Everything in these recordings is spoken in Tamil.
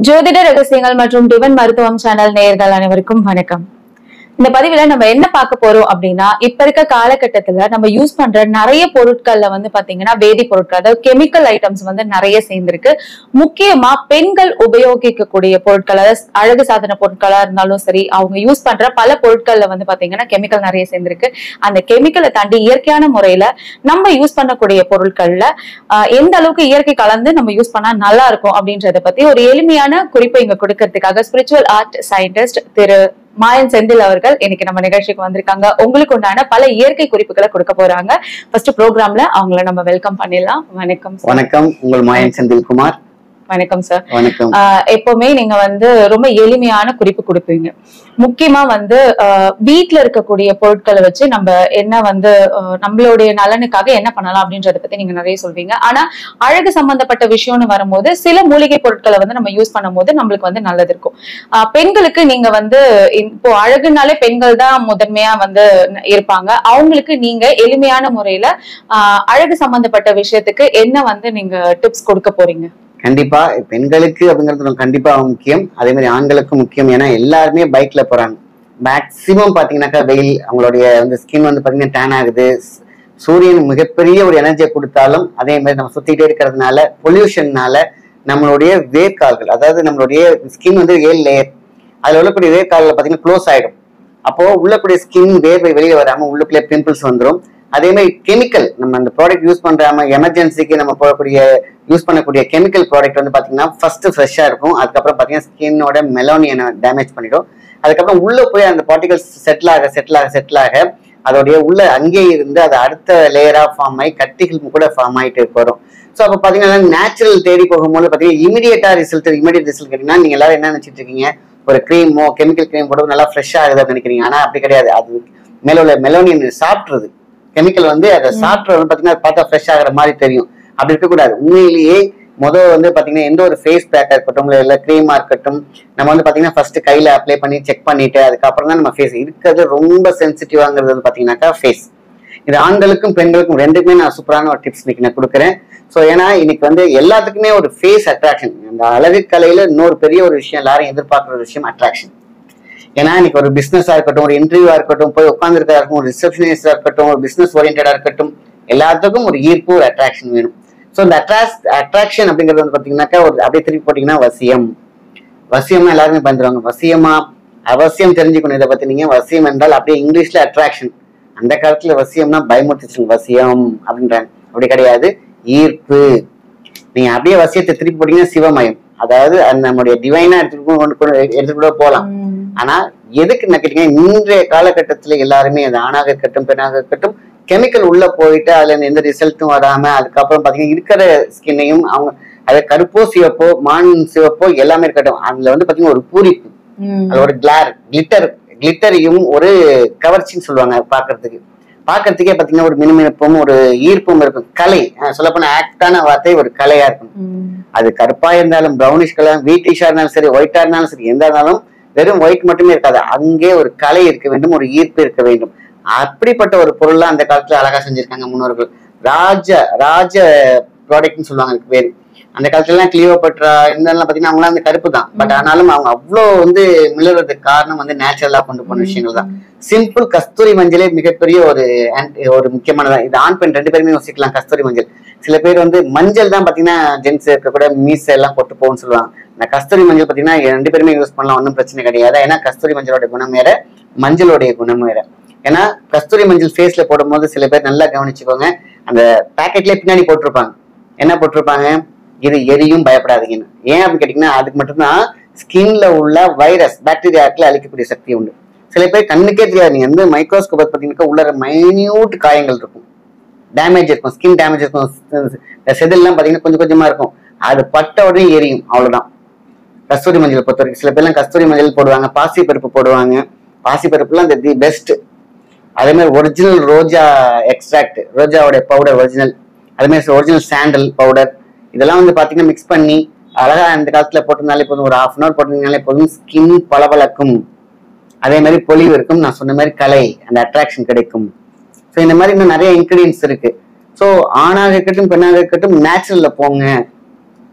ஜோதிட ரகசியங்கள் மற்றும் டிவன் மருத்துவம் சேனல் நேயர்கள் அனைவருக்கும் வணக்கம் இந்த பதிவுல நம்ம என்ன பார்க்க போறோம் அப்படின்னா இப்ப இருக்க காலகட்டத்துல நம்ம யூஸ் பண்ற நிறைய பொருட்கள்ல வந்து பாத்தீங்கன்னா வேதி பொருட்கள் அதாவது கெமிக்கல் ஐட்டம்ஸ் வந்து நிறைய சேர்ந்திருக்கு முக்கியமா பெண்கள் உபயோகிக்கக்கூடிய பொருட்கள் அதாவது அழகு சாதன பொருட்களா இருந்தாலும் சரி அவங்க யூஸ் பண்ற பல பொருட்கள்ல வந்து பாத்தீங்கன்னா கெமிக்கல் நிறைய சேர்ந்திருக்கு அந்த கெமிக்கலை தாண்டி இயற்கையான முறையில நம்ம யூஸ் பண்ணக்கூடிய பொருட்கள்ல ஆஹ் எந்த அளவுக்கு இயற்கை கலந்து நம்ம யூஸ் பண்ணா நல்லா இருக்கும் அப்படின்றத பத்தி ஒரு எளிமையான குறிப்பை இங்க கொடுக்கறதுக்காக spiritual art scientist Thiru Mayan Senthil அவர்கள் இன்னைக்கு நம்ம நிகழ்ச்சிக்கு வந்திருக்காங்க உங்களுக்கு உண்டான பல இயற்கை குறிப்புகளை கொடுக்க போறாங்க ஃபர்ஸ்ட் ப்ரோக்ராம்ல அவங்கள நம்ம வெல்கம் பண்ணிடலாம் வணக்கம் sir. வணக்கம் உங்கள் மாயன் செந்தில்குமார் வணக்கம் சார் வணக்கம் ஆஹ் எப்பவுமே நீங்க வந்து ரொம்ப எளிமையான குறிப்பு கொடுப்பீங்க முக்கியமா வந்து ஆஹ் வீட்ல இருக்கக்கூடிய பொருட்களை வச்சு நம்ம என்ன வந்து ஆஹ் நம்மளுடைய நலனுக்காக என்ன பண்ணலாம் அப்படின்றத பத்தி நீங்க நிறைய சொல்வீங்க ஆனா அழகு சம்பந்தப்பட்ட விஷயம்னு வரும்போது சில மூலிகை பொருட்களை வந்து நம்ம யூஸ் பண்ணும்போது நம்மளுக்கு வந்து நல்லது இருக்கும் ஆஹ் பெண்களுக்கு நீங்க வந்து இப்போ அழகுனாலே பெண்கள் தான் முதன்மையா வந்து இருப்பாங்க அவங்களுக்கு நீங்க எளிமையான முறையில ஆஹ் அழகு சம்பந்தப்பட்ட விஷயத்துக்கு என்ன வந்து நீங்க டிப்ஸ் கொடுக்க போறீங்க கண்டிப்பா பெண்களுக்கு அப்படிங்கிறது ரொம்ப கண்டிப்பா முக்கியம் அதே மாதிரி ஆண்களுக்கும் முக்கியம் ஏன்னா எல்லாருமே பைக்ல போறாங்க மேக்சிமம் பாத்தீங்கன்னாக்கா வெயில் அவங்களுடைய வந்து ஸ்கின் வந்து பாத்தீங்கன்னா டேன் ஆகுது ஸ்- சூரியன் மிகப்பெரிய ஒரு எனர்ஜியை கொடுத்தாலும் அதே மாதிரி நம்ம சுத்திட்டே இருக்கிறதுனால பொல்யூஷன்னால நம்மளுடைய வேர்க்கால்கள் அதாவது நம்மளுடைய ஸ்கின் வந்து ஏழு லேயர் அதுல உள்ளக்கூடிய வேர்க்கால்கள் பாத்தீங்கன்னா க்ளோஸ் ஆயிடும் அப்போ உள்ளக்கூடிய ஸ்கின் வேர்வை வெளியே வராம உள்ளுக்குள்ளே பிம்பிள்ஸ் வந்துடும் அதே மாதிரி கெமிக்கல் நம்ம அந்த ப்ராடக்ட் யூஸ் பண்றாம எமர்ஜென்சிக்கு நம்ம போடக்கூடிய யூஸ் பண்ணக்கூடிய கெமிக்கல் ப்ராடக்ட் வந்து பாத்தீங்கன்னா ஃபர்ஸ்ட் ஃப்ரெஷ்ஷா இருக்கும் அதுக்கப்புறம் பாத்தீங்கன்னா ஸ்கின்னோட மெலோனியனை டேமேஜ் பண்ணிடும் அதுக்கப்புறம் உள்ள போய் அந்த பார்ட்டிகல்ஸ் செட்டில் ஆக செட்டில் ஆக செட்டில் ஆக அதோடைய உள்ள அங்கே இருந்து அது அடுத்த லேயரா ஃபார்ம் ஆகி கட்டிகள் கூட ஃபார்ம் ஆயிட்டு வரும் ஸோ அப்போ பார்த்தீங்கன்னா நேச்சுரல் தேடி போகும்போது பார்த்தீங்கன்னா இமீடியட்டா ரிசல்ட் இமீடியட் ரிசல்ட் கேட்டீங்கன்னா நீங்க எல்லாரும் என்ன நினைச்சிட்டு இருக்கீங்க ஒரு க்ரீமோ கெமிக்கல் க்ரீம் போட்டு நல்லா ஃப்ரெஷ் ஆகுதுன்னு நினைக்கிறீங்க ஆனா அப்படி கிடையாது அது மேல உள்ள மெலோனியன் சாப்பிட்றது கெமிக்கல் வந்து அதை சாப்பிட்றது வந்து பார்த்தீங்கன்னா அது பார்த்தா ஃப்ரெஷ் ஆகுற மாதிரி தெரியும் அப்படி இருக்கக்கூடாது உண்மையிலேயே முதல் வந்து பாத்தீங்கன்னா எந்த ஒரு ஃபேஸ் பேக்கா இருக்கட்டும் இல்ல க்ரீமா இருக்கட்டும் நம்ம வந்து பாத்தீங்கன்னா ஃபர்ஸ்ட் கையில அப்ளை பண்ணி செக் பண்ணிட்டு அதுக்கப்புறம் தான் நம்ம ஃபேஸ் இருக்கிறது ரொம்ப சென்சிட்டிவாங்கிறது வந்து பாத்தீங்கன்னாக்கா ஃபேஸ் இது ஆண்களுக்கும் பெண்களுக்கும் ரெண்டுக்குமே நான் சூப்பரான ஒரு டிப்ஸ் இன்னைக்கு நான் கொடுக்குறேன் ஸோ ஏன்னா இன்னைக்கு வந்து எல்லாத்துக்குமே ஒரு ஃபேஸ் அட்ராக்ஷன் அந்த அழகு கலையில இன்னொரு பெரிய ஒரு விஷயம் எல்லாரும் எதிர்பார்க்குற ஒரு விஷயம் அட்ராக்ஷன் ஏன்னா இன்னைக்கு ஒரு பிசினஸா இருக்கட்டும் ஒரு இன்டர்வியூவா இருக்கட்டும் போய் உட்காந்துருக்கா இருக்கட்டும் ஒரு ரிசப்ஷனிஸ்டா இருக்கட்டும் ஒரு பிசினஸ் ஓரியன்டா இருக்கட்டும் எல்லாத்துக்கும் ஒரு ஈர்ப்பு ஒரு அட்ராக்ஷன் வேணும் ஸோ இந்த அட்ராக்ஸ் அட்ராக்ஷன் அப்படிங்கிறது வந்து பாத்தீங்கன்னாக்கா ஒரு அப்படியே திருப்பி போட்டீங்கன்னா வசியம் வசியம்னா எல்லாருமே பயந்துருவாங்க வசியமா அவசியம் தெரிஞ்சுக்கணும் இதை பத்தி நீங்க வசியம் என்றால் அப்படியே இங்கிலீஷ்ல அட்ராக்ஷன் அந்த காலத்துல வசியம்னா பயமுறுத்துச்சு வசியம் அப்படின்றாங்க அப்படி கிடையாது ஈர்ப்பு நீங்க அப்படியே வசியத்தை திருப்பி போட்டீங்கன்னா சிவமயம் அதாவது அது நம்முடைய டிவைனா எடுத்துட்டு கொண்டு கொண்டு எடுத்துட்டு கூட போகலாம் ஆனா எதுக்கு நான் கேட்டீங்கன்னா இன்றைய காலகட்டத்துல எல்லாருமே அது ஆணாக இருக்கட்டும் பெண்ணாக இருக்கட்டும் கெமிக்கல் உள்ள போயிட்டு அதுல இருந்து எந்த ரிசல்ட்டும் வராம அதுக்கப்புறம் பாத்தீங்கன்னா இருக்கிற ஸ்கின்னையும் அவங்க அது கருப்போ சிவப்போ மான் சிவப்போ எல்லாமே இருக்கட்டும் அதுல வந்து பாத்தீங்கன்னா ஒரு பூரிப்பு அது ஒரு கிளார் கிளிட்டர் கிளிட்டரையும் ஒரு கவர்ச்சின்னு சொல்லுவாங்க பாக்குறதுக்கு பாக்குறதுக்கே பாத்தீங்கன்னா ஒரு மினுமினுப்பும் ஒரு ஈர்ப்பும் இருக்கும் கலை சொல்லப்போன ஆக்டான வார்த்தை ஒரு கலையா இருக்கும் அது கருப்பா இருந்தாலும் ப்ரௌனிஷ் கலர் வீட்டிஷா இருந்தாலும் சரி ஒயிட்டா இருந்தாலும் சரி எந்த இருந்தாலும் வெறும் ஒயிட் மட்டுமே இருக்காது அங்கே ஒரு கலை இருக்க வேண்டும் ஒரு ஈர்ப்பு இருக்க வேண்டும் அப்படிப்பட்ட ஒரு பொருள்லாம் அந்த காலத்துல அழகா செஞ்சிருக்காங்க முன்னோர்கள் ராஜ ராஜ ப்ராடக்ட்னு சொல்லுவாங்க அதுக்கு பேரு அந்த காலத்துல எல்லாம் கிளியோபட்ரா இருந்தாலும் பாத்தீங்கன்னா அவங்களாம் அந்த கருப்பு தான் பட் ஆனாலும் அவங்க அவ்வளோ வந்து மிளறதுக்கு காரணம் வந்து நேச்சுரலா கொண்டு போன விஷயங்கள் தான் சிம்பிள் கஸ்தூரி மஞ்சளே மிகப்பெரிய ஒரு anti- ஒரு முக்கியமானதா இது ஆண் பெண் ரெண்டு பேருமே யோசிக்கலாம் கஸ்தூரி மஞ்சள் சில பேர் வந்து மஞ்சள் தான் பாத்தீங்கன்னா ஜென்ஸ் இருக்க கூட மீச எல்லாம் போட்டு போகும்னு சொல்லுவாங்க இந்த கஸ்தூரி மஞ்சள் பாத்தீங்கன்னா ரெண்டு பேருமே யூஸ் பண்ணலாம் ஒன்றும் பிரச்சனை கிடையாது ஏன்னா கஸ்தூரி மஞ்சளோட குணம் வேற மஞ்சளுடைய குணம் வேற ஏன்னா கஸ்தூரி மஞ்சள் ஃபேஸ்ல போடும்போது சில பேர் நல்லா கவனிச்சுக்கோங்க அந்த பேக்கெட்லயே பின்னாடி போட்டிருப்பாங்க என்ன போட்டிருப்பாங்க இது எரியும் பயப்படாதீங்கன்னு ஏன் அப்படின்னு கேட்டீங்கன்னா அதுக்கு மட்டும்தான் ஸ்கின்ல உள்ள வைரஸ் பாக்டீரியாக்களை அழிக்கக்கூடிய சக்தி உண்டு சில பேர் கண்ணுக்கே தெரியாது நீங்க வந்து மைக்ரோஸ்கோப் பார்த்தீங்கன்னா உள்ள மைன்யூட் காயங்கள் இருக்கும் டேமேஜ் இருக்கும் ஸ்கின் டேமேஜ் இருக்கும் இந்த செதில்லாம் பார்த்தீங்கன்னா கொஞ்சம் கொஞ்சமா இருக்கும் அது பட்ட உடனே எரியும் அவ்வளவுதான் கஸ்தூரி மஞ்சள் பொறுத்த வரைக்கும் சில பேர்லாம் கஸ்தூரி மஞ்சள் போடுவாங்க பாசி பருப்பு போடுவாங்க பாசி பருப்புலாம் இந்த தி பெஸ்ட் அதே மாதிரி ஒரிஜினல் ரோஜா எக்ஸ்ட்ராக்ட் ரோஜாவோட பவுடர் ஒரிஜினல் அதே மாதிரி ஒரிஜினல் சாண்டல் பவுடர் இதெல்லாம் வந்து பாத்தீங்கன்னா மிக்ஸ் பண்ணி அழகா அந்த காலத்துல போட்டிருந்தாலே போதும் ஒரு ஹாஃப் அன் அவர் போட்டிருந்தாலே போதும் ஸ்கின் பளபளக்கும் அதே மாதிரி பொலிவு இருக்கும் நான் சொன்ன மாதிரி கலை அந்த அட்ராக்ஷன் கிடைக்கும் ஸோ இந்த மாதிரி இன்னும் நிறைய இன்கிரீடியன்ஸ் இருக்கு ஸோ ஆணாக இருக்கட்டும் பெண்ணாக இருக்கட்டும் நேச்சுரல்ல போங்க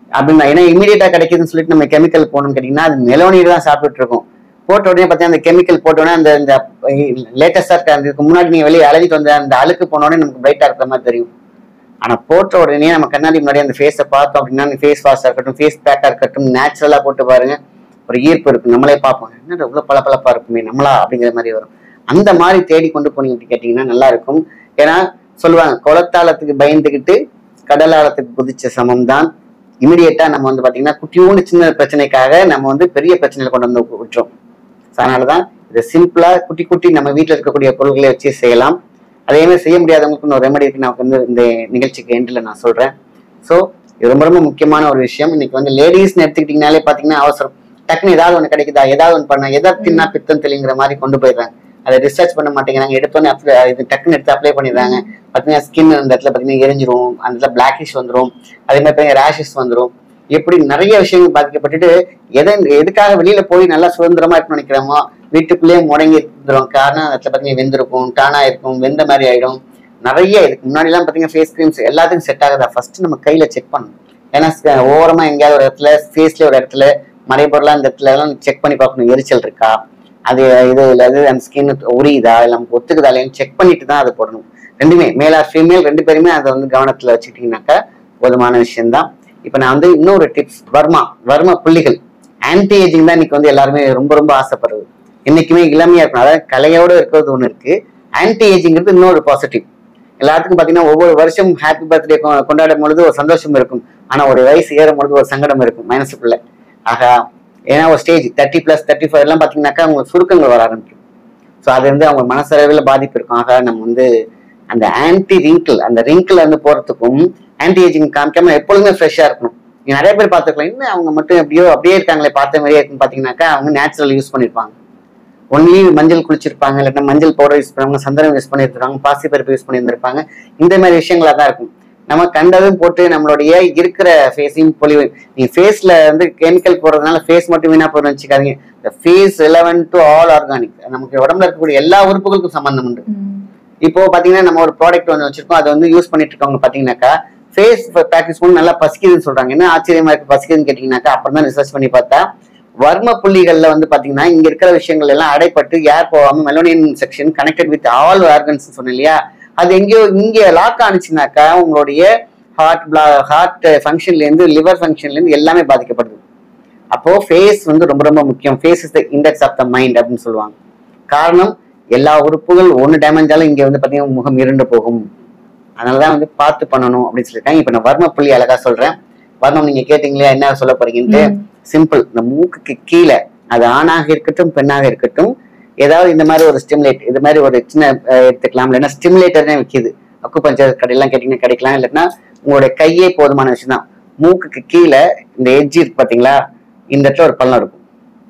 அப்படின்னு ஏன்னா இமீடியட்டா கிடைக்குதுன்னு சொல்லிட்டு நம்ம கெமிக்கல் போகணும்னு கேட்டீங்கன்னா அது மெலோனியில் தான் சாப்பிட்டுட்டு இருக்கோம் போட்ட உடனே பார்த்தீங்கன்னா அந்த கெமிக்கல் போட்ட உடனே அந்த இந்த லேட்டஸ்டா இருக்க அந்த இதுக்கு முன்னாடி நீங்க வெளியே அழகிட்டு வந்த அந்த அழுக்கு போன உடனே நமக்கு பிரைட்டா இருக்கிற மாதிரி தெரியும் ஆனா போட்ட உடனே நம்ம கண்ணாடி முன்னாடி அந்த ஃபேஸை பார்த்தோம் அப்படின்னா ஃபேஸ் வாஷா இருக்கட்டும் ஃபேஸ் பேக்கா இருக்கட்டும் நேச்சுரலா போட்டு பாருங்க ஒரு ஈர்ப்பு இருக்கும் நம்மளே பார்ப்போம் என்ன இவ்வளவு பளபளப்பா இருக்குமே நம்மளா அப்படிங்கிற மாதிரி வரும் அந்த மாதிரி தேடி கொண்டு போனீங்க அப்படி கேட்டீங்கன்னா நல்லா இருக்கும் ஏன்னா சொல்லுவாங்க குளத்தாளத்துக்கு பயந்துக்கிட்டு கடலாளத்துக்கு குதிச்ச சமம் தான் இமிடியேட்டா நம்ம வந்து பாத்தீங்கன்னா குட்டியோண்டு சின்ன பிரச்சனைக்காக நம்ம வந்து பெரிய பிரச்சனையில கொண்டு வந்து விட்டுறோம் So, அதனாலதான் இதை சிம்பிளா குட்டி குட்டி நம்ம வீட்டில் இருக்கக்கூடிய பொருட்களை வச்சு செய்யலாம் அதே மாதிரி செய்ய முடியாதவங்களுக்கு இன்னொரு ரெமெடி இருக்கு நான் வந்து இந்த நிகழ்ச்சிக்கு எண்டில் நான் சொல்றேன் ஸோ இது ரொம்ப ரொம்ப முக்கியமான ஒரு விஷயம் இன்னைக்கு வந்து லேடிஸ்னு எடுத்துக்கிட்டீங்கனாலே பாத்தீங்கன்னா அவசரம் டக்குன்னு ஏதாவது ஒன்று கிடைக்குதா ஏதாவது ஒன்று பண்ண எதை தின்னா பித்தம் தெளிங்கிற மாதிரி கொண்டு போயிடுறாங்க அதை ரிசர்ச் பண்ண மாட்டேங்கிறாங்க எடுத்தோன்னே apply- இது டக்குன்னு எடுத்து அப்ளை பண்ணிடுறாங்க பார்த்தீங்கன்னா ஸ்கின் அந்த இடத்துல பார்த்தீங்கன்னா எரிஞ்சிரும் அந்த இடத்துல பிளாக்கிஷ் வந்துரும் அதே மாதிரி பார்த்தீங்கன்னா ரேஷஸ் வந்துரும் எப்படி நிறைய விஷயங்கள் பாதிக்கப்பட்டுட்டு எதை எதுக்காக வெளியில போய் நல்லா சுதந்திரமா இருக்கணும்னு நினைக்கிறோமோ வீட்டுக்குள்ளேயே முடங்கி இருந்துரும் காரணம் அந்த இடத்துல பார்த்தீங்கன்னா வெந்திருக்கும் டானா இருக்கும் வெந்த மாதிரி ஆயிடும் நிறைய இதுக்கு முன்னாடி எல்லாம் பார்த்தீங்கன்னா ஃபேஸ் கிரீம்ஸ் எல்லாத்துக்கும் செட் ஆகுதா ஃபர்ஸ்ட் நம்ம கையில செக் பண்ணணும் ஏன்னா sc- ஓரமா எங்கேயாவது ஒரு இடத்துல ஃபேஸ்ல ஒரு இடத்துல மறைபொருளா அந்த இடத்துல எல்லாம் செக் பண்ணி பார்க்கணும் எரிச்சல் இருக்கா அது இது இல்லது அந்த ஸ்கின் உரியுதா இல்லை நமக்கு ஒத்துக்குதா இல்லையான்னு செக் பண்ணிட்டு தான் அதை போடணும் ரெண்டுமே மேல் ஆர் ஃபீமேல் ரெண்டு பேருமே அதை வந்து கவனத்துல வச்சுக்கிட்டீங்கன்னாக்கா போதுமான விஷயம்தான் இப்போ நான் வந்து இன்னொரு டிப்ஸ் வர்மா வர்ம புள்ளிகள் ஆன்டி ஏஜிங் தான் இன்னைக்கு வந்து எல்லாருமே ரொம்ப ரொம்ப ஆசைப்படுறது என்னைக்குமே இளமையா இருக்கணும் அதாவது கலையோட இருக்கிறது ஒன்று இருக்கு ஆன்டி ஏஜிங்கிறது இன்னொரு பாசிட்டிவ் எல்லாத்துக்கும் பார்த்தீங்கன்னா ஒவ்வொரு வருஷம் ஹாப்பி பர்த்டே கொண்டாடும் பொழுது ஒரு சந்தோஷம் இருக்கும் ஆனா ஒரு வயசு ஏறும் பொழுது ஒரு சங்கடம் இருக்கும் மனசுக்குள்ள ஆகா ஏன்னா ஒரு stage thirty plus thirty five எல்லாம் பார்த்தீங்கன்னாக்கா உங்களுக்கு சுருக்கங்கள் வர ஆரம்பிக்கும் ஸோ அது வந்து அவங்க மனசளவில் பாதிப்பு இருக்கும் ஆக நம்ம வந்து அந்த ஆன்டி ரிங்கிள் அந்த ரிங்கிள் வந்து போறதுக்கும் ஆன்டி ஏஜிங் காமிக்காம எப்பொழுதுமே ஃப்ரெஷ்ஷாக இருக்கணும் நீங்க நிறைய பேர் பார்த்துக்கலாம் இன்னும் அவங்க மட்டும் எப்படியோ அப்படியே இருக்காங்களே பார்த்த மாதிரியே இருக்குன்னு பார்த்தீங்கன்னாக்கா அவங்க நேச்சுரல் யூஸ் பண்ணியிருப்பாங்க ஒன்லி மஞ்சள் குளிச்சிருப்பாங்க இல்லைன்னா மஞ்சள் பவுடர் யூஸ் பண்ணுவாங்க சந்தனம் யூஸ் பண்ணியிருப்பாங்க பாசி பருப்பு யூஸ் பண்ணியிருந்திருப்பாங்க இந்த மாதிரி விஷயங்களா தான் இருக்கும் நம்ம கண்டதும் போட்டு நம்மளுடைய இருக்கிற ஃபேஸையும் பொலிவு நீங்க ஃபேஸ்ல வந்து கெமிக்கல் போடுறதுனால ஃபேஸ் மட்டும் வீணா போடுறதுன்னு வச்சுக்காதீங்க இந்த face relevant to all organic நமக்கு உடம்புல இருக்கக்கூடிய எல்லா உறுப்புகளுக்கும் சம்பந்தம் உண்டு இப்போ பாத்தீங்கன்னா நம்ம ஒரு ப்ராடக்ட் வந்து வச்சிருக்கோம் அதை வந்து யூஸ் பண்ணிட்டு இருக்கவங்க பாத்தீங்கன்னாக்கா ஃபேஸ் பேக் யூஸ் பண்ணி நல்லா பசிக்குதுன்னு சொல்றாங்க என்ன ஆச்சரியமா இருக்கு பசிக்குதுன்னு கேட்டீங்கன்னாக்கா அப்புறம் தான் ரிசர்ச் பண்ணி பார்த்தா வர்ம புள்ளிகள்ல வந்து பாத்தீங்கன்னா இங்க இருக்கிற விஷயங்கள் எல்லாம் அடைப்பட்டு ஏர் போகாம மெலோனியன் section connected with all organs சொன்னேன் இல்லையா அது எங்கேயோ இங்க லாக் ஆனிச்சுனாக்கா உங்களுடைய ஹார்ட் பிளா ஹார்ட் ஃபங்க்ஷன்ல இருந்து லிவர் ஃபங்க்ஷன்ல இருந்து எல்லாமே பாதிக்கப்படுது அப்போ ஃபேஸ் வந்து ரொம்ப ரொம்ப முக்கியம் face is the index of the mind அப்படின்னு சொல்லுவாங்க காரணம் எல்லா உறுப்புகள் ஒன்று டேமேஜாலும் இங்க வந்து பாத்தீங்கன்னா முகம் இருண்டு போகும் அதனாலதான் வந்து பார்த்து பண்ணணும் அப்படின்னு சொல்லியிருக்காங்க இப்போ நான் வர்ம புள்ளி அழகா சொல்றேன் வர்மம் நீங்க கேட்டீங்களா என்ன சொல்ல போறீங்கன்ட்டு சிம்பிள் இந்த மூக்குக்கு கீழே அது ஆணாக இருக்கட்டும் பெண்ணாக இருக்கட்டும் ஏதாவது இந்த மாதிரி ஒரு ஸ்டிமுலேட் இது மாதிரி ஒரு சின்ன அஹ், எடுத்துக்கலாம் இல்லைன்னா ஸ்டிமுலேட்டர்னே விற்கிது அக்கு பஞ்சர் கடையெல்லாம் கேட்டீங்கன்னா கிடைக்கலாம் இல்லைன்னா உங்களுடைய கையே போதுமான விஷயம் தான் மூக்குக்கு கீழே இந்த எட்ஜ் இருக்கு பாத்தீங்களா இந்த இடத்துல ஒரு பள்ளம் இருக்கும்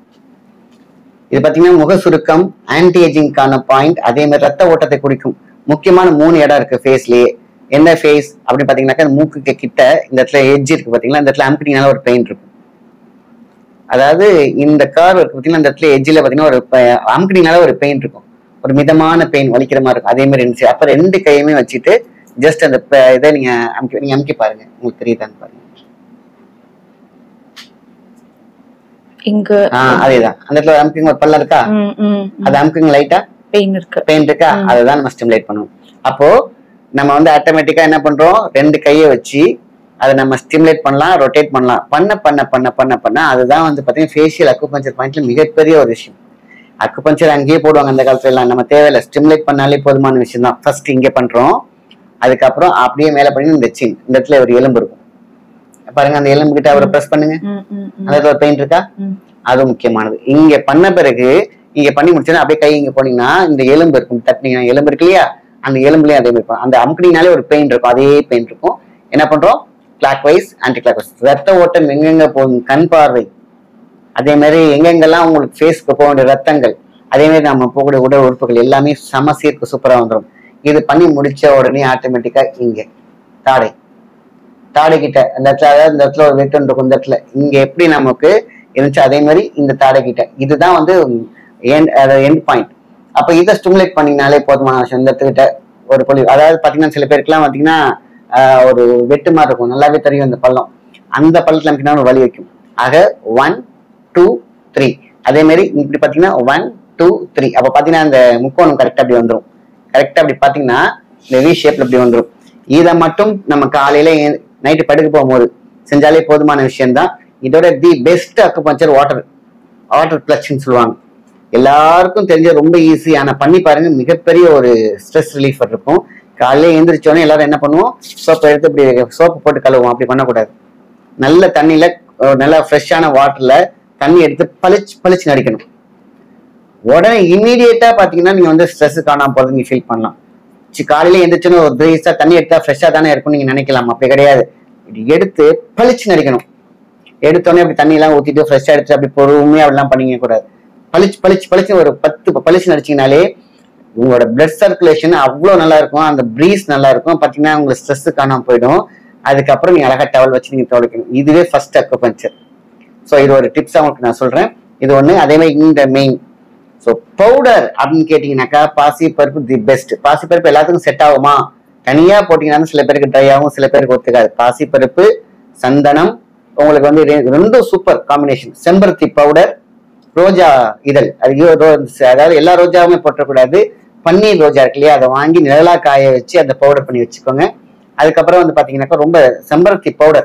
இது பாத்தீங்கன்னா முக சுருக்கம் ஆன்டி ஏஜிங்கான பாயிண்ட் அதே மாதிரி ரத்த ஓட்டத்தை குறிக்கும் முக்கியமான மூணு இடம் இருக்கு ஃபேஸ்லயே என்ன ஃபேஸ் அப்படின்னு பாத்தீங்கன்னாக்கா இந்த மூக்குக்கு கிட்ட இந்த இடத்துல எட்ஜ் இருக்கு பாத்தீங்களா இந்த இடத்துல அமுக்கினீங்கனால ஒரு பெயின் இருக்கும் அதாவது இந்த கார் இருக்கு பாத்தீங்கன்னா இந்த இடத்துல எட்ஜில் பாத்தீங்கன்னா ஒரு ப- அமுக்கினீங்கனால ஒரு பெயின் இருக்கும் ஒரு மிதமான பெயின் வலிக்கிற மாதிரி இருக்கும் அதே மாதிரி இருந்துச்சு அப்ப ரெண்டு கையுமே வச்சுட்டு ஜஸ்ட் அந்த ப- இதை நீங்க அமுக்கி நீங்க அமுக்கி பாருங்க உங்களுக்கு தெரியுதான்னு பாருங்க இங்க ஆஹ் அதேதான் அந்த இடத்துல ஒரு அமுக்கிங்க ஒரு பல்ல இருக்கா ம், ம், ம். அது அமுக்குங்க லைட்டா பெயின் இருக்கு பெயின் இருக்கா அதுதான் நம்ம ஸ்டிமுலேட் பண்ணுவோம் அப்போ நம்ம வந்து ஆட்டோமேட்டிக்கா என்ன பண்றோம் ரெண்டு கையை வச்சு அதை நம்ம ஸ்டிமுலேட் பண்ணலாம் ரொட்டேட் பண்ணலாம் பண்ண பண்ண பண்ண பண்ண பண்ண அதுதான் வந்து பாத்தீங்கன்னா ஃபேஷியல் அக்குபஞ்சர் பாயிண்ட்ல மிகப்பெரிய ஒரு விஷயம் அக்குபஞ்சர் அங்கேயே போடுவாங்க அந்த காலத்துல எல்லாம் நம்ம தேவையில்லை ஸ்டிமுலேட் பண்ணாலே போதுமான விஷயம் தான் ஃபர்ஸ்ட் இங்கே பண்றோம் அதுக்கப்புறம் அப்படியே மேல பண்ணி இந்த சின் இந்த இடத்துல ஒரு எலும்பு இருக்கும் பாருங்க அந்த எலும்பு கிட்ட அவரை ப்ரெஸ் பண்ணுங்க ம், ம், ம். அந்த இடத்துல ஒரு பெயின் இருக்கா ம். அது முக்கியமானது இங்க பண்ண பிறகு இங்க பண்ணி முடிச்சோன்னா அப்படியே கை இங்க போனீங்கன்னா இந்த எலும்பு இருக்கும் தட்டினீங்கன்னா எலும்பு இருக்கு இல்லையா அந்த எலும்புலயும் அதே மாதிரி இருக்கும் அந்த அமுக்கினீங்கனாலே ஒரு பெயின் இருக்கும் அதே பெயின் இருக்கும் என்ன பண்றோம் clockwise anticlockwise ரத்த ஓட்டம் எங்கெங்க போகும் கண் பார்வை அதே மாதிரி எங்கெங்கெல்லாம் உங்களுக்கு ஃபேஸ்க்கு போக வேண்டிய ரத்தங்கள் அதே மாதிரி நம்ம போகக்கூடிய உடல் உறுப்புகள் எல்லாமே சம சீர்க்கு சூப்பரா வந்துடும் இது பண்ணி முடிச்ச உடனே ஆட்டோமேட்டிக்கா இங்க தாடை தாடை கிட்ட அந்த இடத்துல அதாவது இந்த இடத்துல ஒரு வெட்டு இருக்கும் இந்த இடத்துல இங்க எப்படி நமக்கு இருந்துச்சு அதே மாதிரி இந்த தாடை கிட்ட இதுதான் வந்து எண்ட் எண்ட் பாயிண்ட் அப்ப இதை ஸ்டிமுலேட் பண்ணீங்கனாலே போதுமான விஷயம் இந்த இடத்துக்கிட்ட ஒரு பொலி அதாவது பாத்தீங்கன்னா சில பேருக்குலாம் பாத்தீங்கன்னா ஆஹ், ஒரு வெட்டு மாதிரி இருக்கும் நல்லாவே தெரியும் இந்த பள்ளம் அந்த பள்ளத்துல அமைக்கணும் ஒரு வலி வைக்கும் ஆக ஒன் டூ த்ரீ அதே மாதிரி இப்படி பாத்தீங்கன்னா ஒன் டூ த்ரீ அப்ப பாத்தீங்கன்னா அந்த முக்கோணம் கரெக்டா அப்படி வந்துரும் கரெக்டா அப்படி பாத்தீங்கன்னா இந்த வி ஷேப்ல இப்படி வந்துரும் இதை மட்டும் நம்ம காலையில நைட்டு படுக்க போகும்போது செஞ்சாலே போதுமான விஷயம்தான் இதோட the best acupuncture water water பிளக்ஸ்ன்னு சொல்லுவாங்க எல்லாருக்கும் தெரிஞ்ச ரொம்ப ஈஸி ஆனா பண்ணி பாருங்க மிகப்பெரிய ஒரு ஸ்ட்ரெஸ் ரிலீஃப் இருக்கும் காலையில எழுந்திரிச்சோடனே எல்லாரும் என்ன பண்ணுவோம் சோப்பை எடுத்து இப்படி சோப்பு போட்டு கழுவுவோம் அப்படி பண்ணக்கூடாது நல்ல தண்ணியில அஹ், நல்லா ஃப்ரெஷ்ஷான வாட்டர்ல தண்ணி எடுத்து பளிச்சு பளிச்சு நடிக்கணும் உடனே இமீடியட்டா பாத்தீங்கன்னா நீங்க வந்து ஸ்ட்ரெஸ் காணாம போறது நீங்க ஃபீல் பண்ணலாம் சி காலையில எந்திரிச்சோன்னு ஒரு பிரீஸா தண்ணி எடுத்தா ஃப்ரெஷ்ஷா தானே இருக்கும் நீங்க நினைக்கலாம் அப்படி கிடையாது இப்படி எடுத்து பளிச்சு நடிக்கணும் எடுத்தோடனே அப்படி தண்ணி எல்லாம் ஊத்திட்டு ஃப்ரெஷ்ஷா எடுத்து அப்படி பொறுமையா அப்படிலாம் பண்ணிக்க கூடாது பளிச்சு பளிச்சு பளிச்சு ஒரு பத்து பளிச்சு நடிச்சீங்கனாலே உங்களோட பிளட் சர்க்குலேஷன் அவ்வளோ நல்லா இருக்கும் அந்த ப்ரீஸ் நல்லா இருக்கும் பார்த்தீங்கன்னா உங்களுக்கு ஸ்ட்ரெஸ் காணாம போயிடும் அதுக்கப்புறம் நீங்க அழகா டவல் வச்சு நீங்க துடைக்கணும் இதுவே ஃபர்ஸ்ட் அக்குபஞ்சர் ஸோ இது ஒரு டிப்ஸ் உங்களுக்கு நான் சொல்றேன் இது ஒண்ணு அதே மாதிரி இந்த மெயின் ஸோ பவுடர் அப்படின்னு கேட்டீங்கன்னாக்கா பாசி பருப்பு தி பெஸ்ட் பாசி பருப்பு எல்லாத்துக்கும் செட் ஆகுமா தனியா போட்டீங்கன்னா சில பேருக்கு ட்ரை ஆகும் சில பேருக்கு ஒத்துக்காது பாசி பருப்பு சந்தனம் உங்களுக்கு வந்து ரெ- ரெண்டும் சூப்பர் காம்பினேஷன் செம்பருத்தி பவுடர் ரோஜா இதழ் அது ஐயோ, ரோ- அதாவது எல்லா ரோஜாவுமே போட்டக்கூடாது பன்னீர் ரோஜா இருக்கு இல்லையா அதை வாங்கி நிழலா காய வச்சு அந்த பவுடர் பண்ணி வச்சுக்கோங்க அதுக்கப்புறம் வந்து பாத்தீங்கன்னாக்கா ரொம்ப செம்பருத்தி பவுடர்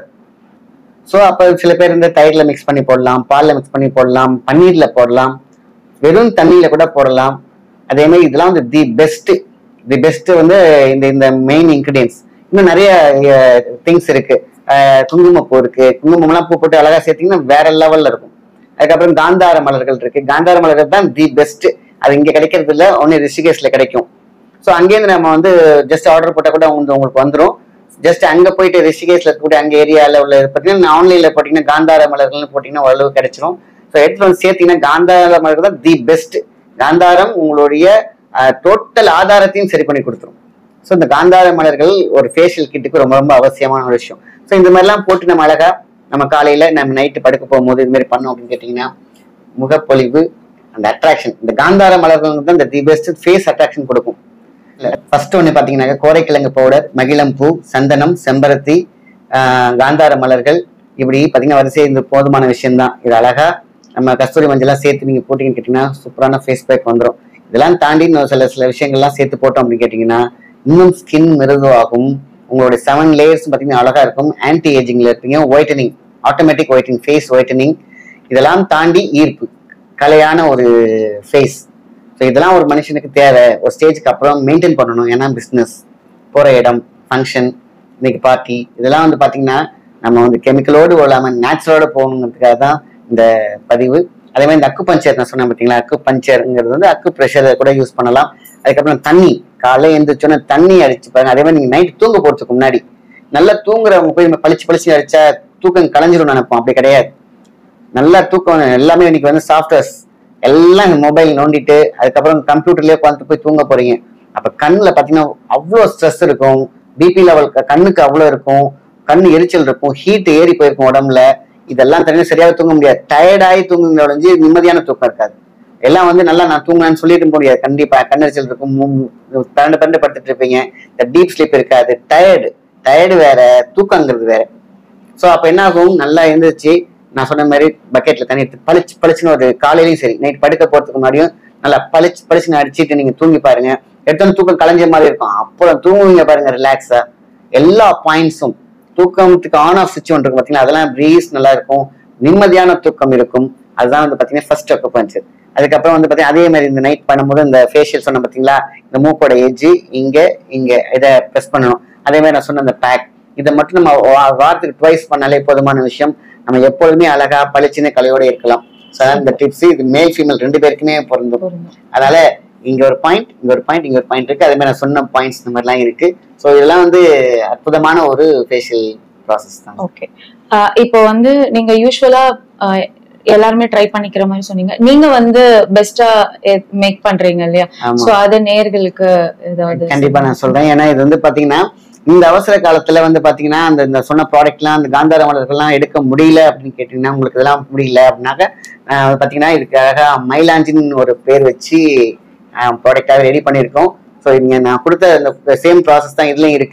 ஸோ அப்போ சில பேர் இந்த தயிர்ல மிக்ஸ் பண்ணி போடலாம் பால்ல மிக்ஸ் பண்ணி போடலாம் பன்னீர்ல போடலாம் வெறும் தண்ணியில கூட போடலாம் அதே மாதிரி இதெல்லாம் வந்து தி பெஸ்ட் தி பெஸ்ட் வந்து இந்த இந்த மெயின் இன்கிரீடியன்ஸ் இன்னும் நிறைய திங்ஸ் இருக்கு அஹ் குங்குமப்பூ இருக்கு குங்குமம்லாம் பூ போட்டு அழகா சேர்த்தீங்கன்னா வேற லெவல்ல இருக்கும் அதுக்கப்புறம் காந்தார மலர்கள் இருக்கு காந்தார மலர்கள் தான் தி பெஸ்ட் அது இங்க கிடைக்கிறது இல்ல ஒன்னு ரிஷிகேஷ்ல கிடைக்கும் ஸோ அங்கேருந்து நம்ம வந்து ஜஸ்ட் ஆர்டர் போட்டால் கூட வந்து உங்களுக்கு வந்துடும் ஜஸ்ட் அங்க போயிட்டு ரிஷிகேஷ்ல இருக்கக்கூடிய அங்க ஏரியால உள்ள பார்த்தீங்கன்னா ஆன்லைன்ல போட்டீங்கன்னா காந்தார மலர்கள்னு போட்டீங்கன்னா ஓரளவு கிடைச்சிரும் ஸோ எடுத்து வந்து சேர்த்தீங்கன்னா காந்தார மலர்கள் தான் தி பெஸ்ட் காந்தாரம் உங்களுடைய டோட்டல் ஆதாரத்தையும் சரி பண்ணி கொடுத்துரும் ஸோ இந்த காந்தார மலர்கள் ஒரு ஃபேஷியல் கிட்டுக்கு ரொம்ப ரொம்ப அவசியமான ஒரு விஷயம் ஸோ இந்த மாதிரிலாம் போட்டு நம்ம அழகா நம்ம காலையில நம்ம நைட்டு படுக்க போகும்போது இது மாதிரி பண்ணோம் அப்படின்னு கேட்டிங்கன்னா முகப்பொலிவு அந்த அட்ராக்ஷன் இந்த காந்தார மலர்கள் தான் இந்த தி பெஸ்ட் ஃபேஸ் அட்ராக்ஷன் கொடுக்கும் ஃபர்ஸ்ட் ஒன்று பார்த்தீங்கன்னாக்க கோரைக்கிழங்கு பவுடர் மகிழம்பூ சந்தனம் செம்பருத்தி ஆஹ் காந்தார மலர்கள் இப்படி பார்த்தீங்கன்னா வரிசை இந்த போதுமான விஷயம்தான் இது அழகா நம்ம கஸ்தூரி மஞ்சள்லாம் சேர்த்து நீங்கள் போட்டிங்கன்னு கேட்டிங்கன்னா சூப்பரான ஃபேஸ் பேக் வந்துடும் இதெல்லாம் தாண்டி இன்னும் சில சில விஷயங்கள்லாம் சேர்த்து போட்டோம் அப்படின்னு கேட்டிங்கன்னா இன்னும் ஸ்கின் மிருதுவாகும் உங்களுடைய செவன் லேயர்ஸ் பார்த்தீங்கன்னா அழகா இருக்கும் ஆன்டி ஏஜிங்ல இருப்பீங்க whitening automatic whitening face whitening இதெல்லாம் தாண்டி ஈர்ப்பு கலையான ஒரு ஃபேஸ் ஸோ இதெல்லாம் ஒரு மனுஷனுக்கு தேவை ஒரு ஸ்டேஜ்க்கு அப்புறம் மெயின்டைன் பண்ணணும் ஏன்னா பிஸ்னஸ் போகிற இடம் ஃபங்க்ஷன் இன்னைக்கு பார்ட்டி இதெல்லாம் வந்து பார்த்தீங்கன்னா நம்ம வந்து கெமிக்கலோடு இல்லாமல் நேச்சுரலோட போகணுங்கிறதுக்காக தான் இந்த பதிவு அதே மாதிரி இந்த அக்கு பஞ்சர் நான் சொன்னேன் பார்த்தீங்களா அக்கு பஞ்சருங்கிறது வந்து அக்கு ப்ரெஷரை கூட யூஸ் பண்ணலாம் அதுக்கப்புறம் தண்ணி காலைல எழுந்திரிச்சோன்னே தண்ணி அடிச்சு பாருங்க அதே மாதிரி நீங்கள் நைட் தூங்க போகிறதுக்கு முன்னாடி நல்லா தூங்குறவங்க போய் நம்ம பளிச்சு பளிச்சு அடிச்சா தூக்கம் கலைஞ்சிரும் நினைப்போம் அப்படி கிடையாது நல்லா தூக்கம் எல்லாமே இன்னைக்கு வந்து சாஃப்ட்வேர்ஸ் எல்லாம் மொபைல் நோண்டிட்டு அதுக்கப்புறம் கம்ப்யூட்டர்லயே உட்காந்து போய் தூங்க போறீங்க அப்ப கண்ணுல பாத்தீங்கன்னா அவ்வளோ ஸ்ட்ரெஸ் இருக்கும் பிபி லெவல் கண்ணுக்கு அவ்வளோ இருக்கும் கண்ணு எரிச்சல் இருக்கும் ஹீட் ஏறி போயிருக்கும் உடம்புல இதெல்லாம் தனியாக சரியாக தூங்க முடியாது டயர்டாகி தூங்குங்க ஒழிஞ்சு நிம்மதியான தூக்கம் இருக்காது எல்லாம் வந்து நல்லா நான் தூங்கினேன்னு சொல்லிட்டு முடியாது கண்டிப்பா கண்ணெரிச்சல் இருக்கும் மூ- மூ- பரண்டு பரண்டு படுத்துட்டு இருப்பீங்க இந்த டீப் ஸ்லீப் இருக்காது டயர்டு டயர்டு வேற தூக்கங்கிறது வேற ஸோ அப்போ என்ன ஆகும் நல்லா எழுந்திரிச்சு நான் சொன்ன மாதிரி பக்கெட்ல தண்ணி எடுத்து பளிச்சு பளிச்சுன்னு ஒரு காலையிலயும் சரி நைட் படுக்க போறதுக்கு முன்னாடியும் நல்லா பளிச்சு பளிச்சுன்னு அடிச்சிட்டு நீங்க தூங்கி பாருங்க எடுத்தோன்னு தூக்கம் கலைஞ்ச மாதிரி இருக்கும் அப்புறம் தூங்குவீங்க பாருங்க ரிலாக்ஸா எல்லா பாயிண்ட்ஸும் தூக்கத்துக்கு ஆன் ஆஃப் சுவிட்ச் ஒன்று இருக்கும் பார்த்தீங்கன்னா அதெல்லாம் ப்ரீஸ் நல்லா இருக்கும் நிம்மதியான தூக்கம் இருக்கும் அதுதான் வந்து பார்த்தீங்கன்னா ஃபர்ஸ்ட் அக்கு பஞ்சர் அதுக்கப்புறம் வந்து பார்த்தீங்கன்னா அதே மாதிரி இந்த நைட் பண்ணும்போது இந்த ஃபேஷியல் சொன்ன பார்த்தீங்களா இந்த மூக்கோட எஜ்ஜு இங்க இங்க இதை ப்ரெஸ் பண்ணணும் அதே மாதிரி நான் சொன்ன அந்த பேக் இதை மட்டும் நம்ம வா- வாரத்துக்கு ட்வைஸ் பண்ணாலே போதுமான விஷயம் நம்ம எப்பொழுதுமே அழகா பளிச்சுன்னு கலையோட இருக்கலாம் ஸோ அதான் இந்த டிப்ஸ் இது மேல் ஃபீமேல் ரெண்டு பேருக்குமே பொருந்தும் பொருந்தும். அதனால இங்க ஒரு பாயிண்ட் இங்க ஒரு பாயிண்ட் இங்க ஒரு பாயிண்ட் இருக்கு அதே மாதிரி நான் சொன்ன பாயிண்ட்ஸ் இந்த மாதிரிலாம் இருக்கு ஸோ இதெல்லாம் வந்து அற்புதமான ஒரு ஃபேஷியல் ப்ராசஸ் தான் ஓகே இப்போ வந்து நீங்க யூஸ்வலா எல்லாருமே ட்ரை பண்ணிக்கிற மாதிரி சொன்னீங்க நீங்க வந்து பெஸ்டா மேக் பண்றீங்க இல்லையா ஆமா சோ அது நேர்களுக்கு ஏதாவது கண்டிப்பா நான் சொல்றேன் ஏன்னா இது வந்து பாத்தீங்கன்னா இந்த அவசர காலத்துல வந்து பாத்தீங்கன்னா அந்த இந்த சொன்ன ப்ராடக்ட்லாம் அந்த காந்தார மலர்கள்லாம் எடுக்க முடியல அப்படின்னு கேட்டீங்கன்னா உங்களுக்கு இதெல்லாம் முடியல அப்படின்னாக்க ஆஹ் பாத்தீங்கன்னா இதுக்கு அழகா மயிலாஞ்சின்னு ஒரு பேர் வச்சு ப்ராடக்டாக ரெடி பண்ணியிருக்கோம் ஸோ இங்க நான் கொடுத்த இந்த சேம் ப்ராசஸ் தான் இதுலயும் இருக்கு ஸோ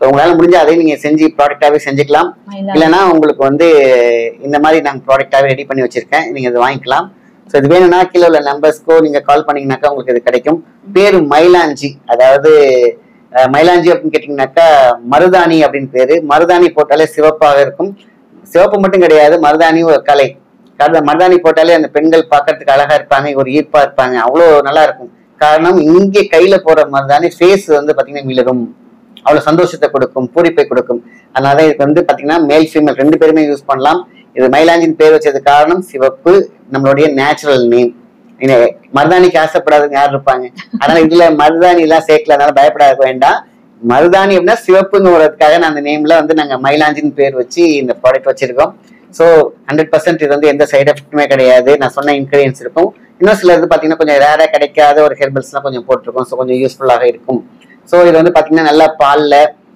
ஸோ உங்களால முடிஞ்ச அதையும் நீங்க செஞ்சு ப்ராடக்டாவே செஞ்சுக்கலாம் மயிலாடுதுறை. இல்லைன்னா உங்களுக்கு வந்து இந்த மாதிரி நாங்கள் ப்ராடக்டாகவே ரெடி பண்ணி வச்சிருக்கேன் நீங்க இது வாங்கிக்கலாம் ஸோ இது வேணும்னா கீழே உள்ள நம்பர்ஸ்க்கோ நீங்க கால் பண்ணீங்கன்னாக்கா உங்களுக்கு இது கிடைக்கும் பேரு மயிலாஞ்சி அதாவது அஹ், மயிலாஞ்சி அப்படின்னு கேட்டிங்கனாக்கா மருதாணி அப்படின்னு பேரு மருதாணி போட்டாலே சிவப்பாக இருக்கும் சிவப்பு மட்டும் கிடையாது மருதாணி ஒரு கலை காரணம் மருதாணி போட்டாலே அந்த பெண்கள் பார்க்கறதுக்கு அழகா இருப்பாங்க ஒரு ஈர்ப்பா இருப்பாங்க அவ்வளோ நல்லா இருக்கும் காரணம் இங்கே கையில போடுற மருதாணி ஃபேஸ் வந்து பாத்தீங்கன்னா மிளரும் அவ்வளவு சந்தோஷத்தை கொடுக்கும் பூரிப்பை கொடுக்கும் அதனால இதுக்கு வந்து பாத்தீங்கன்னா மேல் ஃபீமேல் ரெண்டு பேருமே யூஸ் பண்ணலாம் இது மயிலாஞ்சின் பேர் வச்சது காரணம் சிவப்பு நம்மளுடைய நேச்சுரல் நேம் மருதாணிக்கு ஆசைப்படாதவங்க யார் இருப்பாங்க அதனால இதுல மருதாணி எல்லாம் சேர்க்கல அதனால பயப்பட வேண்டாம் மருதாணி அப்படின்னா சிவப்புங்கிறதுக்காக நான் அந்த நேம்ல வந்து நாங்க மயிலாஞ்சின் பேர் வச்சு இந்த ப்ராடக்ட் வச்சிருக்கோம் ஸோ ஹண்ட்ரட் பர்சன்ட் இது வந்து எந்த சைடு எஃபெக்ட்டுமே கிடையாது நான் சொன்ன இன்கிரீடியன்ஸ் இருக்கும் இன்னும் சில இது பார்த்தீங்கன்னா கொஞ்சம் ரேராக கிடைக்காத ஒரு ஹெர்பல்ஸ்லாம் கொஞ்சம் போட்டிருக்கோம் ஸோ கொஞ்சம் யூஸ்ஃபுல்லாக இருக்கும் ஸோ இது வந்து பார்த்தீங்கன்னா நல்லா பாலில்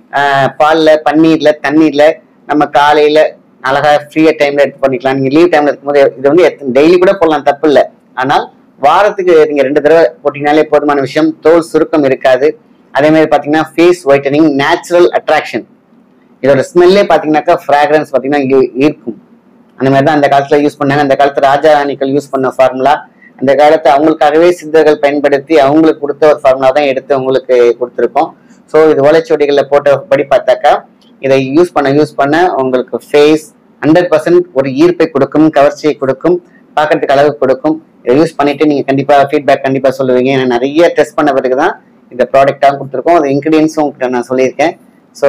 பாலில் பன்னீரில் தண்ணீரில் நம்ம காலையில் அழகா ஃப்ரீயாக டைமில் எடுத்து பண்ணிக்கலாம் நீங்கள் லீவ் டைமில் இருக்கும்போது இது வந்து டெய்லி கூட போடலாம் தப்பு இல்லை ஆனால் வாரத்துக்கு நீங்கள் ரெண்டு தடவை போட்டிங்கனாலே போதுமான விஷயம் தோல் சுருக்கம் இருக்காது அதே மாதிரி பார்த்தீங்கன்னா ஃபேஸ் ஒயிட்டனிங் நேச்சுரல் அட்ராக்ஷன் இதோட ஸ்மெல்லே பார்த்தீங்கன்னாக்கா ஃப்ராக்ரன்ஸ் பார்த்தீங்கன்னா ஈ- ஈர்க்கும் அந்த மாதிரி தான் அந்த காலத்துல யூஸ் பண்ணாங்க அந்த காலத்து ராஜா ராணிகள் யூஸ் பண்ண ஃபார்முலா அந்த காலத்து அவங்களுக்காகவே சித்தர்கள் பயன்படுத்தி அவங்களுக்கு கொடுத்த ஒரு ஃபார்முலா தான் எடுத்து உங்களுக்கு கொடுத்துருக்கோம் ஸோ இது ஓலைச்சுவடிகளில் போட்டபடி பார்த்தாக்கா இதை யூஸ் பண்ண யூஸ் பண்ண உங்களுக்கு ஃபேஸ் ஹண்ட்ரட் பர்சன்ட் ஒரு ஈர்ப்பை கொடுக்கும் கவர்ச்சியை கொடுக்கும் பார்க்கறதுக்கு அழகு கொடுக்கும் இதை யூஸ் பண்ணிட்டு நீங்க கண்டிப்பா ஃபீட்பேக் கண்டிப்பா சொல்லுவீங்க ஏன்னா நிறைய டெஸ்ட் பண்ண பிறகு தான் இந்த ப்ராடக்டாக கொடுத்துருக்கோம் அது இன்கிரீடியன்ஸும் உங்ககிட்ட நான் சொல்லியிருக்கேன் ஸோ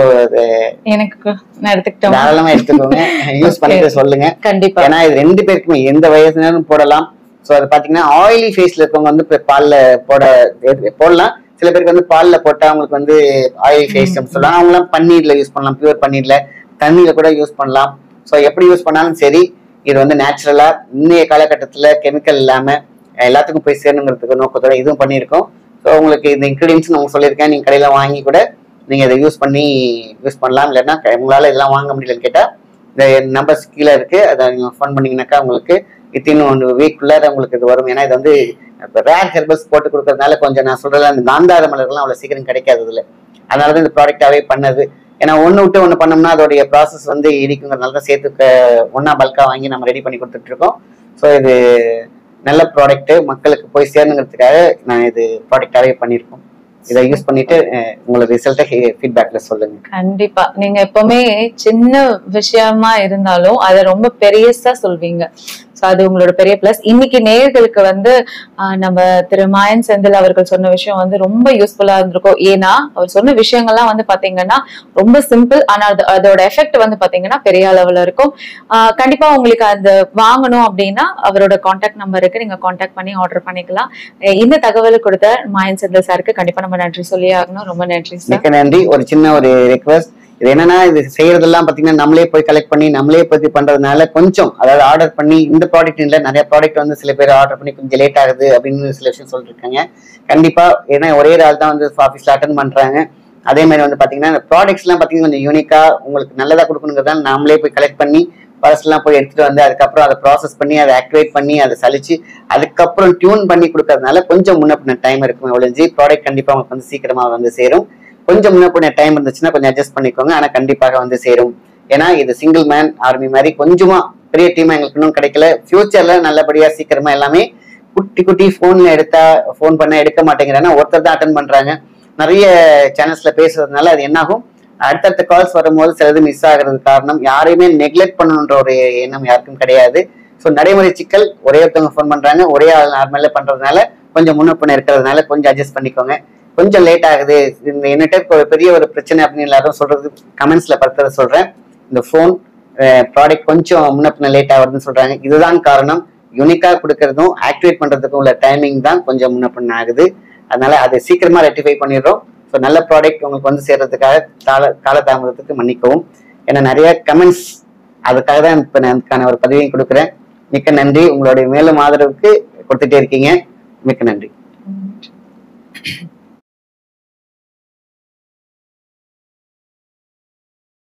எனக்கு நான் எடுத்துக்கிட்டோம் தாராளமா எடுத்துக்கோங்க யூஸ் பண்ணிட்டு சொல்லுங்க கண்டிப்பா ஏன்னா இது ரெண்டு பேருக்குமே எந்த வயசுனாலும் போடலாம் ஸோ அது பாத்தீங்கன்னா ஆயிலி ஃபேஸ்ல இருக்கவங்க வந்து இப்ப பால்ல போட எது- போடலாம் சில பேருக்கு வந்து பால்ல போட்டா அவங்களுக்கு வந்து ஆயிலி ஃபேஸ் சொல்லலாம் அவங்களாம் பன்னீர்ல யூஸ் பண்ணலாம் பியூர் பன்னீர்ல தண்ணியில கூட யூஸ் பண்ணலாம் ஸோ எப்படி யூஸ் பண்ணாலும் சரி இது வந்து நேச்சுரலா இன்னைய காலகட்டத்துல கெமிக்கல் இல்லாம எல்லாத்துக்கும் போய் சேரணுங்கிறதுக்கு நோக்கத்தோட இதுவும் பண்ணியிருக்கோம் ஸோ உங்களுக்கு இந்த இன்க்ரீடியன்ஸ் நான் உங்களுக்கு சொல்லியிருக்கேன் நீங்க கடையில வாங்கி கூட நீங்க இதை யூஸ் பண்ணி யூஸ் பண்ணலாம் இல்லைன்னா க- உங்களால இதெல்லாம் வாங்க முடியலன்னு கேட்டா இந்த நம்பர்ஸ் கீழே இருக்கு அதை நீங்க ஃபோன் பண்ணீங்கன்னாக்கா உங்களுக்கு வித்தின் ஒன் வீக்குள்ளார உங்களுக்கு இது வரும் ஏன்னா இது வந்து இப்போ ரேர் ஹெர்பல்ஸ் போட்டு கொடுக்கறதுனால கொஞ்சம் நான் சொல்றேன் அந்த காந்தார மலர்கள்லாம் அவ்வளோ சீக்கிரம் கிடைக்காது இதுல அதனால தான் இந்த ப்ராடக்டாவே பண்ணது ஏன்னா ஒன்று விட்டு ஒன்று பண்ணோம்னா அதோடைய ப்ராசஸ் வந்து இடிக்குங்கிறதுனால தான் சேர்த்து ஒன்றா பல்காக வாங்கி நம்ம ரெடி பண்ணி கொடுத்துட்டு இருக்கோம் ஸோ இது நல்ல ப்ராடக்ட் மக்களுக்கு போய் சேரணுங்கிறதுக்காக நான் இது ப்ராடக்டாவே பண்ணியிருக்கோம் இதை யூஸ் பண்ணிட்டு அஹ், உங்களோட ரிசல்ட்டை ஃபீட்பேக்ல சொல்லுங்க கண்டிப்பா நீங்க எப்பவுமே சின்ன விஷயமா இருந்தாலும் அதை ரொம்ப பெரியசா சொல்வீங்க சோ அது உங்களோட பெரிய பிளஸ் இன்னைக்கு நேயர்களுக்கு வந்து ஆஹ், நம்ம திரு மாயன் செந்தில் அவர்கள் சொன்ன விஷயம் வந்து ரொம்ப யூஸ்ஃபுல்லா இருந்திருக்கும் ஏன்னா அவர் சொன்ன விஷயங்கள்லாம் வந்து பாத்தீங்கன்னா ரொம்ப சிம்பிள் ஆனா அது அதோட எஃபெக்ட் வந்து பாத்தீங்கன்னா பெரிய அளவுல இருக்கும் ஆஹ், கண்டிப்பா உங்களுக்கு அது வாங்கணும் அப்படின்னா அவரோட காண்டாக்ட் நம்பர் இருக்கு நீங்க காண்டாக்ட் பண்ணி ஆர்டர் பண்ணிக்கலாம் அஹ் இந்த தகவல் கொடுத்த மாயன் செந்தில் சாருக்கு கண்டிப்பா நம்ம நன்றி சொல்லி ஆகணும் ரொம்ப நன்றி சார் மிக்க நன்றி ஒரு சின்ன ஒரு ரெக்வஸ்ட் இது என்னன்னா இது செய்யறதெல்லாம் பாத்தீங்கன்னா நம்மளே போய் கலெக்ட் பண்ணி நம்மளே பத்தி பண்றதுனால கொஞ்சம் அதாவது ஆர்டர் பண்ணி இந்த ப்ராடக்ட் இல்ல நிறைய ப்ராடக்ட் வந்து சில பேர் ஆர்டர் பண்ணி கொஞ்சம் லேட் ஆகுது அப்படின்னு சில விஷயம் சொல்லிருக்காங்க கண்டிப்பா ஏன்னா ஒரே ஆள் தான் வந்து ஆஃபீஸ்ல அட்டன் பண்றாங்க அதே மாதிரி வந்து பாத்தீங்கன்னா இந்த ப்ராடக்ட்ஸ் எல்லாம் பாத்தீங்கன்னா கொஞ்சம் யூனிக்கா உங்களுக்கு நல்லதா கொடுக்கணுங்கிறதால நாமளே போய் கலெக்ட் பண்ணி பர்ஸ்லாம் போய் எடுத்துட்டு வந்து அதுக்கப்புறம் அதை ப்ராசஸ் பண்ணி அதை ஆக்டிவேட் பண்ணி அதை சலிச்சு அதுக்கப்புறம் டியூன் பண்ணி கொடுக்கறதுனால கொஞ்சம் முன்ன பின்ன டைம் இருக்கும் ஒழிஞ்சு ப்ராடக்ட் கண்டிப்பா உங்களுக்கு வந்து சீக்கிரமா வந்து சேரும் கொஞ்சம் முன்ன பின்ன டைம் இருந்துச்சுன்னா கொஞ்சம் அட்ஜஸ்ட் பண்ணிக்கோங்க ஆனா கண்டிப்பாக வந்து சேரும் ஏன்னா இது சிங்கிள் மேன் ஆர்மி மாதிரி கொஞ்சமா பெரிய டீமா எங்களுக்கு இன்னும் கிடைக்கல ஃபியூச்சர்ல நல்லபடியா சீக்கிரமா எல்லாமே குட்டி குட்டி போன்ல எடுத்தா ஃபோன் பண்ண எடுக்க மாட்டேங்கிறாங்க ஒருத்தர் தான் அட்டன் பண்றாங்க நிறைய சேனல்ஸ்ல பேசுறதுனால அது என்னாகும் அடுத்தடுத்த கால்ஸ் வரும்போது சிலது மிஸ் ஆகுறது காரணம் யாரையுமே நெக்லெக்ட் பண்ணணுன்ற ஒரு எண்ணம் யாருக்கும் கிடையாது ஸோ நடைமுறை சிக்கல் ஒரே ஒருத்தவங்க ஃபோன் பண்றாங்க ஒரே ஆள் நார்மலா பண்றதுனால கொஞ்சம் முன்ன பின்ன இருக்கிறதுனால கொஞ்சம் அட்ஜஸ்ட் பண்ணிக்கோங்க கொஞ்சம் லேட் ஆகுது இந்த என்னட்ட ஒரு பெரிய ஒரு பிரச்சனை அப்படின்னு எல்லாரும் சொல்றது கமெண்ட்ஸ்ல படுத்துறத சொல்றேன் இந்த ஃபோன் ப்ராடக்ட் கொஞ்சம் முன்ன பின்ன லேட் ஆகுதுன்னு சொல்றாங்க இதுதான் காரணம் யூனிக்கா கொடுக்கறதும் ஆக்டிவேட் பண்றதுக்கும் உள்ள டைமிங் தான் கொஞ்சம் முன்ன பின்ன ஆகுது அதனால அதை சீக்கிரமா ரெட்டிஃபை பண்ணிடுறோம் ஸோ நல்ல ப்ராடக்ட் உங்களுக்கு வந்து சேர்றதுக்காக கால காலதாமதத்துக்கு மன்னிக்கவும் ஏன்னா நிறைய கமெண்ட்ஸ் அதுக்காக தான் இப்போ நான் அதுக்கான ஒரு பதிவையும் கொடுக்குறேன் மிக்க நன்றி உங்களுடைய மேலும் ஆதரவுக்கு கொடுத்துட்டே இருக்கீங்க மிக்க நன்றி ம்.